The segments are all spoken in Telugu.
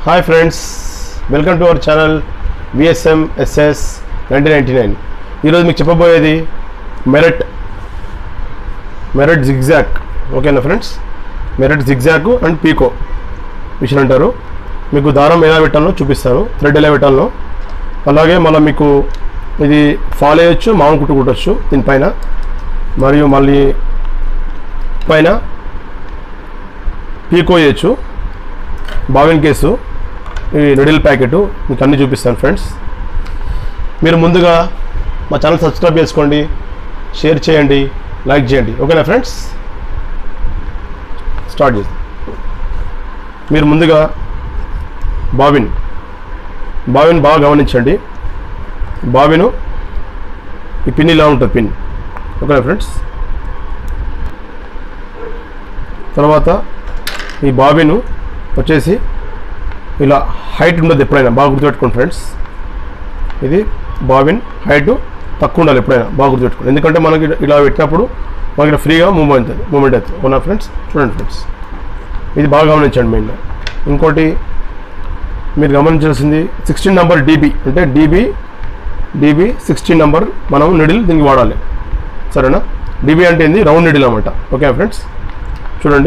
Hi friends welcome to our channel VSM SS nineteen ninety nine ఈరోజు మీకు చెప్పబోయేది మెరట్ మెరట్ జిగ్జాక్ ఓకేనా ఫ్రెండ్స్ మెరట్ జిగ్జాక్ అండ్ పీకో మిషన్ అంటారు మీకు దారం ఎలా పెట్టాలో చూపిస్తాను థ్రెడ్ ఎలా పెట్టాలో అలాగే మళ్ళీ మీకు ఇది ఫాల్ వేయచ్చు మామూలు కుట్టు కుట్టచ్చు దీనిపైన మరియు మళ్ళీ పైన పీకో చేయొచ్చు బావిన్ కేసు ఈ నిడిల్ ప్యాకెట్ మీకు అన్నీ చూపిస్తాను ఫ్రెండ్స్ మీరు ముందుగా మా ఛానల్ సబ్స్క్రైబ్ చేసుకోండి షేర్ చేయండి లైక్ చేయండి ఓకేనా ఫ్రెండ్స్ స్టార్ట్ చేద్దాం మీరు ముందుగా బావిన్ బావిన్ బాగా గమనించండి బావిను ఈ పిన్ ఇలా ఉంటుంది పిన్ ఓకేనా ఫ్రెండ్స్ తర్వాత ఈ బాబీను వచ్చేసి ఇలా హైట్ ఉండదు ఎప్పుడైనా బాగా గుర్తుపెట్టుకోండి ఫ్రెండ్స్ ఇది బాబిన్ హైట్ తక్కువ ఉండాలి ఎప్పుడైనా బాగా గుర్తుపెట్టుకోండి ఎందుకంటే మనకి ఇలా పెట్టినప్పుడు మనకి ఇలా ఫ్రీగా మూవ్ అవుతుంది మూమెంట్ అవుతుంది అవునా ఫ్రెండ్స్ చూడండి ఫ్రెండ్స్ ఇది బాగా గమనించండి మెయిన్గా ఇంకోటి మీరు గమనించాల్సింది సిక్స్టీన్ నెంబర్ డీబీ అంటే డీబీ డీబీ సిక్స్టీన్ నెంబర్ మనం నిడిల్ దీనికి వాడాలి సరేనా డీబీ అంటే ఏంది రౌండ్ నిడిల్ అనమాట ఓకే ఫ్రెండ్స్ చూడండి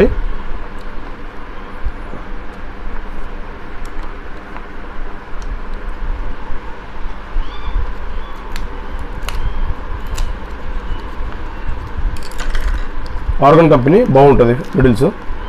ఆర్గన్ కంపెనీ బాగుంటుంది మిడిల్స్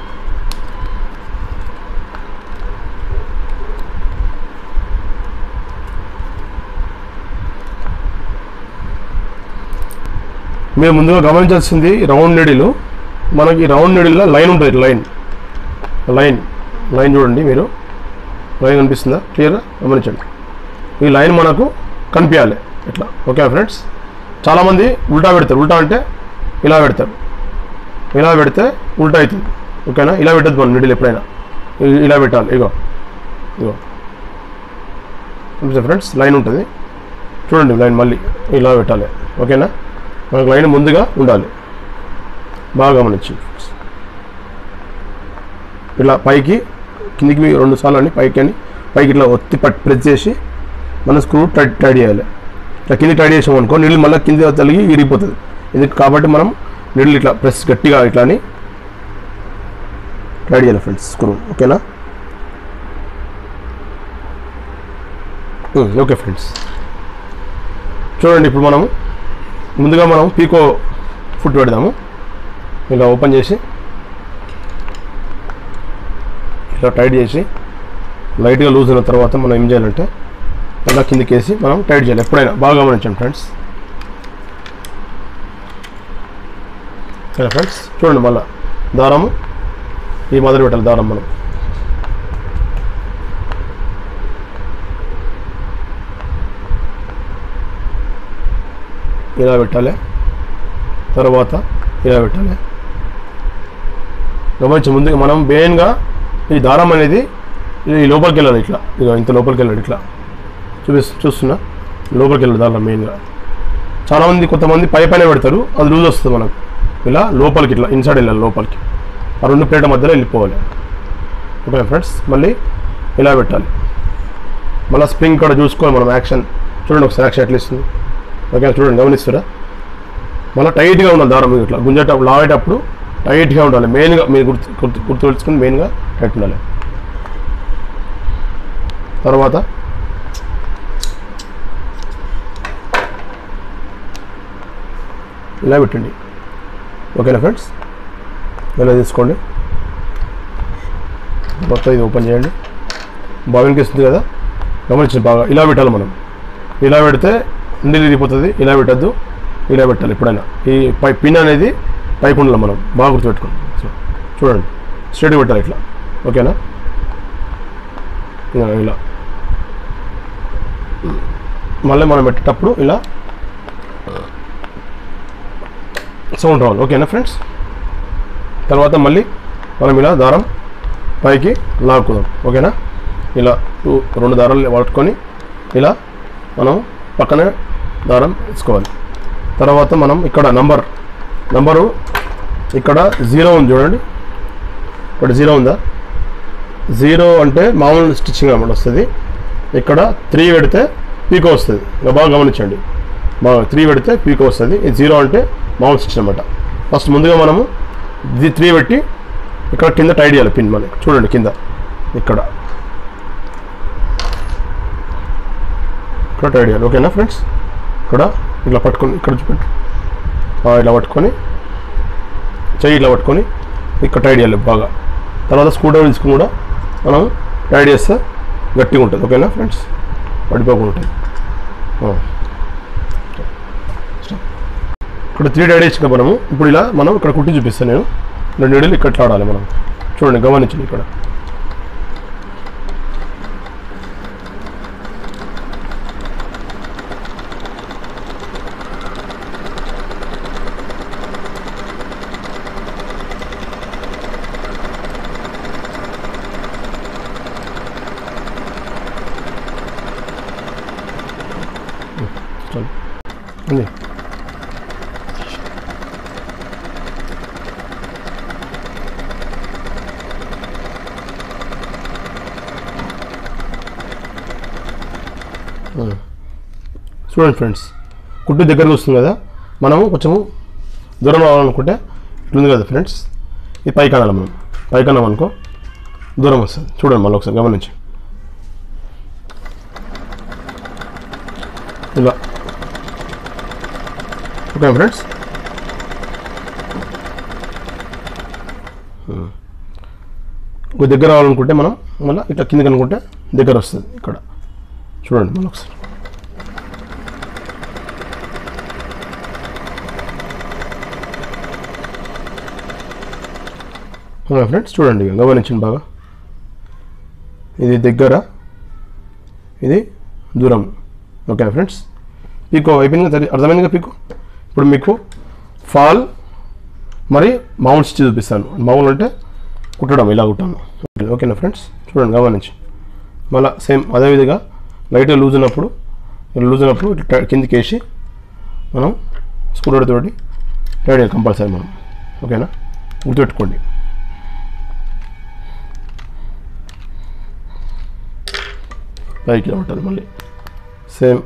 మీరు ముందుగా గమనించాల్సింది రౌండ్ నెడిలు మనకి రౌండ్ నెడిల్లో లైన్ ఉంటుంది లైన్ లైన్ లైన్ చూడండి మీరు లైన్ కనిపిస్తుందా క్లియర్గా గమనించండి ఈ లైన్ మనకు కనిపించాలి ఇట్లా ఓకే ఫ్రెండ్స్ చాలామంది ఉల్టా పెడతారు ఉల్టా అంటే ఇలా పెడతారు ఇలా పెడితే ఉల్టా అవుతుంది ఓకేనా ఇలా పెట్టద్దు మనం మిడిల్ ఎప్పుడైనా ఇ- ఇలా పెట్టాలి ఇగో ఇగో కనిపిస్తుంది ఫ్రెండ్స్ లైన్ ఉంటుంది చూడండి లైన్ మళ్ళీ ఇలా పెట్టాలి ఓకేనా మనకు లైన్ ముందుగా ఉండాలి బాగా గమనించండి ఫ్రెండ్స్ ఇలా పైకి కిందికి మీ రెండు సార్లు అని పైకి అని పైకి ఇట్లా ఒత్తి పట్టి ప్రెస్ చేసి మన స్క్రూ టైట్ టైట్ చేయాలి ఇట్లా కింది టైట్ చేసాం అనుకో నీళ్ళు మళ్ళీ కింది తలిగి ఇరిగిపోతుంది ఎందుకు కాబట్టి మనం నీళ్ళు ఇట్లా ప్రెస్ గట్టిగా ఇట్లా అని టైట్ చేయాలి ఫ్రెండ్స్ స్క్రూ ఓకేనా ఉమ్, ఓకే ఫ్రెండ్స్ చూడండి ఇప్పుడు మనము ముందుగా మనం పీకో ఫుట్ పెడదాము ఇలా ఓపెన్ చేసి ఇలా టైట్ చేసి లైట్గా లూజ్ అయిన తర్వాత మనం ఏం చేయాలంటే ఇలా కిందకి వేసి మనం టైట్ చేయాలి ఎప్పుడైనా బాగా గమనించండి ఫ్రెండ్స్ ఓకే ఫ్రెండ్స్ చూడండి మళ్ళా దారము ఈ మొదలు పెట్టాలి దారం మనం ఇలా పెట్టాలి తర్వాత ఇలా పెట్టాలి గమనించి ముందుగా మనం మెయిన్గా ఈ దారం అనేది ఈ లోపలికి వెళ్ళాలి ఇట్లా ఇక ఇంత లోపలికి వెళ్ళాలి ఇట్లా చూపి చూస్తున్నా లోపలికి వెళ్ళాలి దారం మెయిన్గా చాలామంది కొంతమంది పై పైన పెడతారు అది లూజ్ వస్తుంది మనకు ఇలా లోపలికి ఇట్లా ఇన్సైడ్ వెళ్ళాలి లోపలికి ఆ రెండు ప్లేట్ల మధ్యలో వెళ్ళిపోవాలి ఓకే ఫ్రెండ్స్ మళ్ళీ ఇలా పెట్టాలి మళ్ళీ స్ప్రింగ్ కూడా చూసుకోవాలి మనం యాక్షన్ చూడండి ఒకసారి యాక్షన్ ఎట్లా ఇస్తుంది ఓకే చూడండి గమనిస్తారా మళ్ళీ టైట్గా ఉండాలి దారం మీద ఇట్లా గుంజేటప్పుడు లాగేటప్పుడు టైట్గా ఉండాలి మెయిన్గా మీరు గుర్తు గుర్తు గుర్తు తెలుసుకుని మెయిన్గా టైట్ ఉండాలి తర్వాత ఇలా పెట్టండి ఓకేనా ఫ్రెండ్స్ ఇలా తీసుకోండి మొత్తం ఇది ఓపెన్ చేయండి బావిన్కి ఇస్తుంది కదా గమనించండి బాగా ఇలా పెట్టాలి మనం ఇలా పెడితే నీళ్ళు ఇరిగిపోతుంది ఇలా పెట్టద్దు ఇలా పెట్టాలి ఎప్పుడైనా ఈ పై పిన్ అనేది పైకి ఉండాలి మనం బాగా గుర్తుపెట్టుకోండి సో, చూడండి స్ట్రైట్గా పెట్టాలి ఇట్లా ఓకేనా ఇలా, ఇలా మళ్ళీ మనం పెట్టేటప్పుడు ఇలా సౌండ్ రావాలి ఓకేనా ఫ్రెండ్స్ తర్వాత మళ్ళీ మనం ఇలా దారం పైకి లాక్కుదాం ఓకేనా ఇలా టూ రెండు దారాలు పట్టుకొని ఇలా మనం పక్కనే దారం వేసుకోవాలి తర్వాత మనం ఇక్కడ నంబర్ నంబరు ఇక్కడ జీరో ఉంది చూడండి ఇక్కడ జీరో ఉందా జీరో అంటే మామూలు స్టిచ్చింగ్ అన్నమాట వస్తుంది ఇక్కడ త్రీ పెడితే పీకో వస్తుంది ఇంకా బాగా గమనించండి బాగా త్రీ పెడితే పీకో వస్తుంది ఇది జీరో అంటే మామూలు స్టిచ్ అనమాట ఫస్ట్ ముందుగా మనము ఇది త్రీ పెట్టి ఇక్కడ కింద టైడ్ చేయాలి పిన్ మనకి చూడండి కింద ఇక్కడ ఇక్కడ టైడ్ చేయాలి ఓకేనా ఫ్రెండ్స్ ఇక్కడ ఇట్లా పట్టుకొని ఇక్కడ చూపెట్టు ఆ, ఇట్లా పట్టుకొని చెయ్యి ఇట్లా పట్టుకొని ఇక్కడ టైడ్ చేయాలి బాగా తర్వాత స్క్రూ డ్రైవర్ తీసుకుని కూడా మనం టైడ్ చేస్తే గట్టిగా ఉంటుంది ఓకేనా ఫ్రెండ్స్ పడిపోకుండా ఉంటుంది ఆ. ఇక్కడ త్రీ టైడ్ వేసుకున్నాం మనము ఇప్పుడు ఇలా మనం ఇక్కడ కుట్టి చూపిస్తాను నేను రెండు నీడలు ఇక్కడ ఇట్లా ఆడాలి మనం చూడండి గమనించండి ఇక్కడ చాలు ఉంది ఉం. చూడండి ఫ్రెండ్స్ కుట్టు దగ్గరకు వస్తుంది కదా మనము కొంచెము దూరం రావాలనుకుంటే ఇట్లుంది కదా ఫ్రెండ్స్ ఇది పైకి అనాలి మనం పైకి అన్నాం అనుకో దూరం వస్తుంది చూడండి మళ్ళీ ఒకసారి గమనించి ఇలా ఓకే ఫ్రెండ్స్ ఒక దగ్గర రావాలనుకుంటే మనం మళ్ళీ ఇట్లా కిందకి అనుకుంటే దగ్గర వస్తుంది ఇక్కడ చూడండి మళ్ళీ ఒకసారి ఓకే ఫ్రెండ్స్ చూడండి ఇక గమనించండి బాగా ఇది దగ్గర ఇది దూరం ఓకే ఫ్రెండ్స్ పీకో అయిపోయింది కదా అర్థమైందిగా పీకో ఇప్పుడు మీకు ఫాల్ మరి మామూలు స్టిచ్ చూపిస్తాను మామూలు అంటే కుట్టడం ఇలా కుట్టాను ఓకేనా ఫ్రెండ్స్ చూడండి గమనించి మళ్ళీ సేమ్ అదేవిధంగా లైట్గా లూజ్ ఉన్నప్పుడు లూజ్ ఉన్నప్పుడు ఇట్లా టై- కిందికి వేసి మనం స్క్రూ డ్రైవర్ తోటి టైట్ చేయాలి కంపల్సరీ మనం ఓకేనా గుర్తుపెట్టుకోండి పైకి ఇలా ఉంటుంది మళ్ళీ సేమ్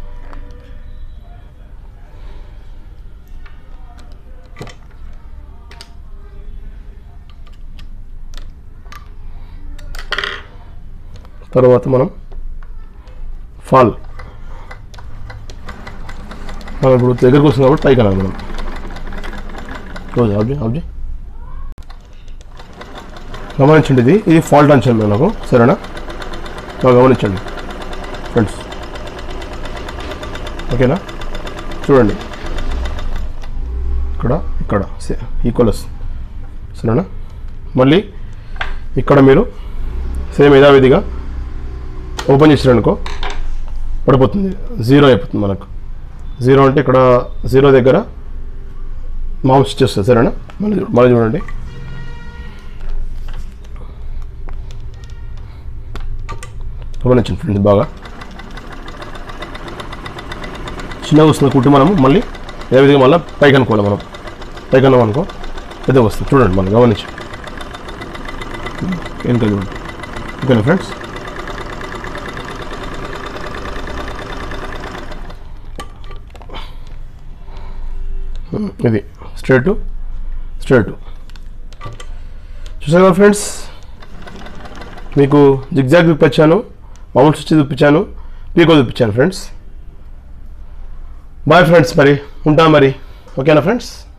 తర్వాత మనం ఫాల్ మనం ఇప్పుడు దగ్గరకు వస్తుంది కాబట్టి పైకి అనాలి మనం క్లోజ్ ఆబ్జీ ఆబ్జీ గమనించండి ఇది ఇది ఫాల్ట్ అంచనా మనకు సరేనా బాగా గమనించండి ఫ్రెండ్స్ ఓకేనా చూడండి ఇక్కడ ఇక్కడ ఈక్వల్ వస్తుంది సరేనా మళ్ళీ ఇక్కడ మీరు సేమ్ యథావిధిగా ఓపెన్ చేసారనుకో పడిపోతుంది జీరో అయిపోతుంది మనకు జీరో అంటే ఇక్కడ జీరో దగ్గర మామూలు స్టిచ్ వస్తుంది సరేనా మళ్ళీ చూ- మళ్ళీ చూడండి గమనించండి ఫ్రెండ్స్ బాగా చిన్నగా వస్తుంది కుట్టి మనము మళ్ళీ ఏ విధంగా మళ్ళీ పైకి అనుకోవాలి మనం పైకి అన్నాం అనుకో పెద్దగా వస్తుంది చూడండి మనం గమనించి వెనుక చూడండి ఓకేనా ఫ్రెండ్స్ ఇది స్ట్రేట్ స్ట్రేట్ చూసారు కదా ఫ్రెండ్స్ మీకు జిగ్జాగ్ చూపించాను మామూలు స్టిచ్ చూపించాను పీకో చూపించాను ఫ్రెండ్స్ బాయ్ ఫ్రెండ్స్ మరి ఉంటాం మరి ఓకేనా ఫ్రెండ్స్